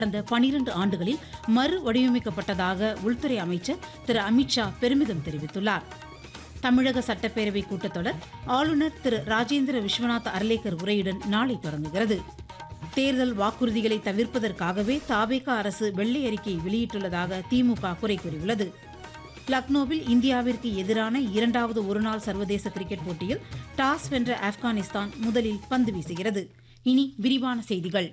கடந்த பனிரண்டு ஆண்டுகளில் மறு வடிவமைக்கப்பட்டதாக உள்துறை அமைச்சர் திரு அமித்ஷா பெருமிதம் தெரிவித்துள்ளார் தமிழக சட்டப்பேரவை கூட்டத்தொடர் ஆளுநர் திரு ராஜேந்திர விஸ்வநாத் அர்லேக்கர் உரையுடன் நாளை தொடங்குகிறது தேர்தல் வாக்குறுதிகளை தவிர்ப்பதற்காகவே தாவேகா அரசு வெள்ளை அறிக்கை வெளியிட்டுள்ளதாக திமுக குறை கூறியுள்ளது லக்னோவில் இந்தியாவிற்கு எதிரான இரண்டாவது ஒருநாள் சர்வதேச கிரிக்கெட் போட்டியில் டாஸ் வென்ற ஆப்கானிஸ்தான் முதலில் பந்து வீசுகிறது இனி விரிவான செய்திகள்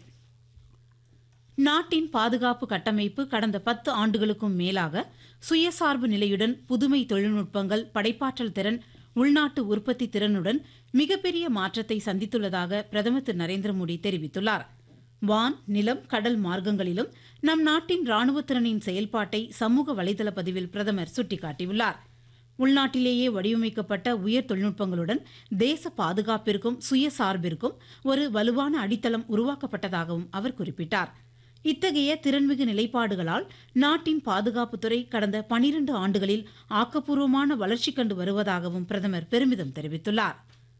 நாட்டின் பாதுகாப்பு கட்டமைப்பு கடந்த பத்து ஆண்டுகளுக்கும் மேலாக சுயசார்பு நிலையுடன் புதுமை தொழில்நுட்பங்கள் படைப்பாற்றல் திறன் உள்நாட்டு உற்பத்தி திறனுடன் மிகப்பெரிய மாற்றத்தை சந்தித்துள்ளதாக பிரதமர் திரு நரேந்திர மோடி தெரிவித்துள்ளார் வான் நிலம் கடல் மார்க்கங்களிலும் நம் நாட்டின் ராணுவ திறனின் செயல்பாட்டை சமூக வலைதள பதிவில் பிரதமர் சுட்டிக்காட்டியுள்ளார் உள்நாட்டிலேயே வடிவமைக்கப்பட்ட உயர் தொழில்நுட்பங்களுடன் தேச பாதுகாப்பிற்கும் சுயசார்பிற்கும் ஒரு வலுவான அடித்தளம் உருவாக்கப்பட்டதாகவும் அவர் குறிப்பிட்டார் இத்தகைய திறன்மிகு நிலைப்பாடுகளால் நாட்டின் பாதுகாப்புத்துறை கடந்த பனிரண்டு ஆண்டுகளில் ஆக்கப்பூர்வமான வளர்ச்சி கண்டு வருவதாகவும் பிரதமர் பெருமிதம் தெரிவித்துள்ளார்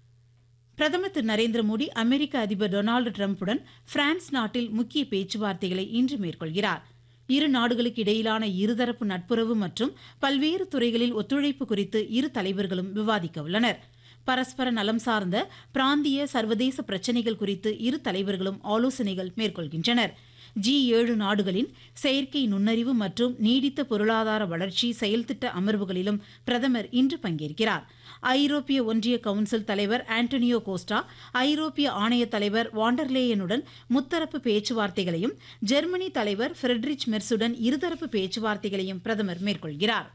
பிரதமர் திரு நரேந்திர மோடி அமெரிக்க அதிபர் டொனால்டு டிரம்புடன் பிரான்ஸ் நாட்டில் முக்கிய பேச்சுவார்த்தைகளை இன்று மேற்கொள்கிறார் இரு நாடுகளுக்கு இடையிலான இருதரப்பு நட்புறவு மற்றும் பல்வேறு துறைகளில் ஒத்துழைப்பு குறித்து இரு தலைவர்களும் விவாதிக்க உள்ளனர் பரஸ்பர நலம் சார்ந்த பிராந்திய சர்வதேச பிரச்சினைகள் குறித்து இரு தலைவர்களும் ஆலோசனைகள் மேற்கொள்கின்றனர் ஜி ஏழு நாடுகளின் செயற்கை நுண்ணறிவு மற்றும் நீடித்த பொருளாதார வளர்ச்சி செயல்திட்ட அமர்வுகளிலும் பிரதமர் இன்று பங்கேற்கிறார் ஐரோப்பிய ஒன்றிய கவுன்சில் தலைவர் ஆண்டனியோ கோஸ்டா ஐரோப்பிய ஆணைய தலைவர் வாண்டர்லேயனுடன் முத்தரப்பு பேச்சுவார்த்தைகளையும் ஜெர்மனி தலைவர் ஃபிரெட்ரிச் மெர்சுடன் இருதரப்பு பேச்சுவார்த்தைகளையும் பிரதமர் மேற்கொள்கிறார்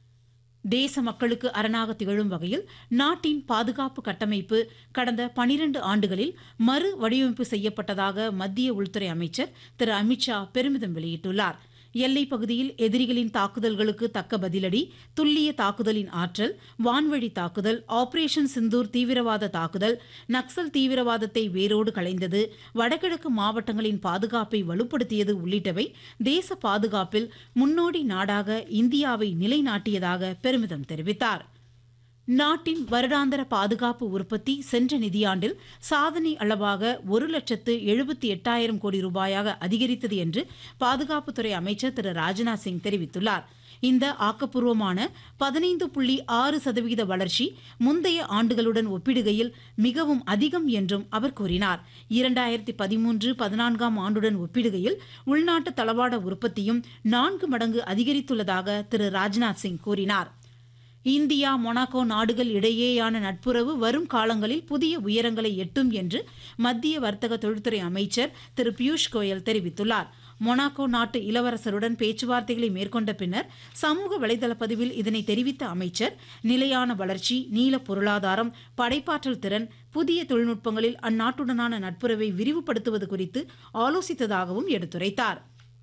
தேச மக்களுக்கு அரணாக திகழும் வகையில் நாட்டின் பாதுகாப்பு கட்டமைப்பு கடந்த பனிரண்டு ஆண்டுகளில் மறு வடிவமைப்பு செய்யப்பட்டதாக மத்திய உள்துறை அமைச்சர் திரு அமித்ஷா பெருமிதம் வெளியிட்டுள்ளார் எல்லைப் பகுதியில் எதிரிகளின் தாக்குதல்களுக்கு தக்க பதிலடி துல்லிய தாக்குதலின் ஆற்றல் வான்வழி தாக்குதல் ஆபரேஷன் சிந்தூர் தீவிரவாத தாக்குதல் நக்சல் தீவிரவாதத்தை வேரோடு களைந்தது வடகிழக்கு மாவட்டங்களின் பாதுகாப்பை வலுப்படுத்தியது உள்ளிட்டவை தேச பாதுகாப்பில் முன்னோடி நாடாக இந்தியாவை நிலைநாட்டியதாக பெருமிதம் தெரிவித்தார் நாட்டின் வருடாந்திர பாதுகாப்பு உற்பத்தி சென்ற நிதியாண்டில் சாதனை அளவாக ஒரு லட்சத்து எழுபத்தி எட்டாயிரம் கோடி ரூபாயாக அதிகரித்தது என்று பாதுகாப்புத்துறை அமைச்சர் திரு ராஜ்நாத் சிங் தெரிவித்துள்ளார் இந்த ஆக்கப்பூர்வமான பதினைந்து புள்ளி ஆறு சதவீத வளர்ச்சி முந்தைய ஆண்டுகளுடன் ஒப்பிடுகையில் மிகவும் அதிகம் என்றும் அவர் கூறினார் இரண்டாயிரத்தி பதிமூன்று பதினான்காம் ஆண்டுடன் ஒப்பிடுகையில் உள்நாட்டு தளவாட உற்பத்தியும் நான்கு மடங்கு அதிகரித்துள்ளதாக திரு ராஜ்நாத் சிங் கூறினார் இந்தியா மொனாக்கோ நாடுகள் இடையேயான நட்புறவு வரும் காலங்களில் புதிய உயரங்களை எட்டும் என்று மத்திய வர்த்தக தொழில்துறை அமைச்சர் திரு பியூஷ் கோயல் தெரிவித்துள்ளார் மொனாக்கோ நாட்டு இளவரசருடன் பேச்சுவார்த்தைகளை மேற்கொண்ட பின்னர் சமூக வலைதள பதிவில் இதனை தெரிவித்த அமைச்சர் நிலையான வளர்ச்சி நீல பொருளாதாரம் படைப்பாற்றல் திறன் புதிய தொழில்நுட்பங்களில் அந்நாட்டுடனான நட்புறவை விரிவுபடுத்துவது குறித்து ஆலோசித்ததாகவும் எடுத்துரைத்தார்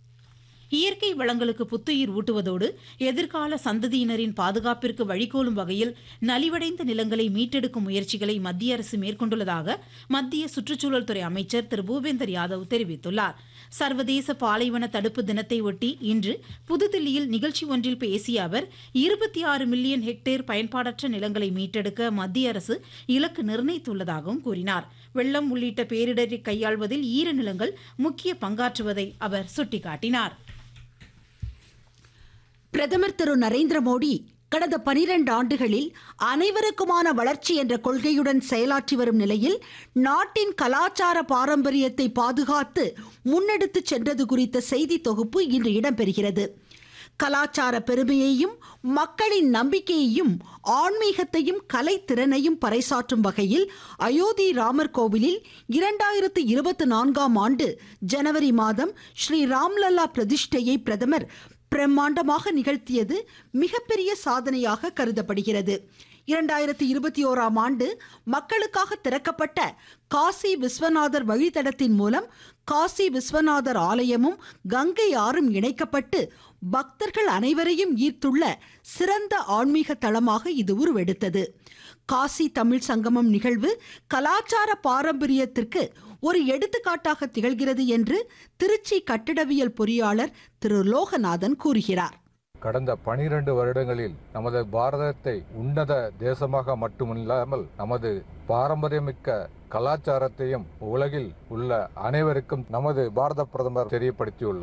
இயற்கை வளங்களுக்கு புத்துயிர் ஊட்டுவதோடு எதிர்கால சந்ததியினரின் பாதுகாப்பிற்கு வழிகோலும் வகையில் நலிவடைந்த நிலங்களை மீட்டெடுக்கும் முயற்சிகளை மத்திய அரசு மேற்கொண்டுள்ளதாக மத்திய சுற்றுச்சூழல் துறை அமைச்சர் திரு பூபேந்தர் யாதவ் தெரிவித்துள்ளார் சர்வதேச பாலைவன தடுப்பு தினத்தை ஒட்டி இன்று புதுதில்லியில் நிகழ்ச்சி ஒன்றில் பேசிய அவர் இருபத்தி ஆறு மில்லியன் ஹெக்டேர் பயன்பாடற்ற நிலங்களை மீட்டெடுக்க மத்திய அரசு இலக்கு நிர்ணயித்துள்ளதாகவும் கூறினார் வெள்ளம் உள்ளிட்ட பேரிடரை கையாள்வதில் ஈரநிலங்கள் முக்கிய பங்காற்றுவதை அவர் சுட்டிக்காட்டினார் பிரதமர் திரு நரேந்திர மோடி கடந்த பனிரெண்டு ஆண்டுகளில் அனைவருக்குமான வளர்ச்சி என்ற கொள்கையுடன் செயலாற்றி வரும் நிலையில் நாட்டின் கலாச்சார பாரம்பரியத்தை பாதுகாத்து முன்னெடுத்து சென்றது குறித்த செய்தி தொகுப்பு இன்று இடம்பெறுகிறது கலாச்சார பெருமையையும் மக்களின் நம்பிக்கையையும் ஆன்மீகத்தையும் கலைத்திறனையும் பறைசாற்றும் வகையில் அயோத்தி ராமர் கோவிலில் இரண்டாயிரத்து இருபத்தி நான்காம் ஆண்டு ஜனவரி மாதம் ஸ்ரீ ராம்லல்லா பிரதிஷ்டையை பிரதமர் பிரம்மாண்டமாக நிகழ்த்தியது மிகப்பெரிய சாதனையாக கருதப்படுகிறது இரண்டாயிரத்தி இருபத்தி ஓராம் ஆண்டு மக்களுக்காக திறக்கப்பட்ட காசி விஸ்வநாதர் வழித்தடத்தின் மூலம் காசி விஸ்வநாதர் ஆலயமும் கங்கை ஆறும் இணைக்கப்பட்டு பக்தர்கள் அனைவரையும் ஈர்த்துள்ள சிறந்த ஆன்மீக தளமாக இது உருவெடுத்தது காசி தமிழ் சங்கமம் நிகழ்வு கலாச்சார பாரம்பரியத்திற்கு ஒரு எடுத்துக்காட்டாக திகழ்கிறது என்று திருச்சி கட்டிடவியல் பொறியாளர் திரு லோகநாதன் கூறுகிறார் கடந்த பனிரெண்டு வருடங்களில் நமது பாரதத்தை உன்னத தேசமாக மட்டுமில்லாமல் நமது பாரம்பரியமிக்க கலாச்சாரத்தையும் உலகில் உள்ள அனைவருக்கும் நமது பாரத பிரதமர் தெரியப்படுத்தியுள்ளார்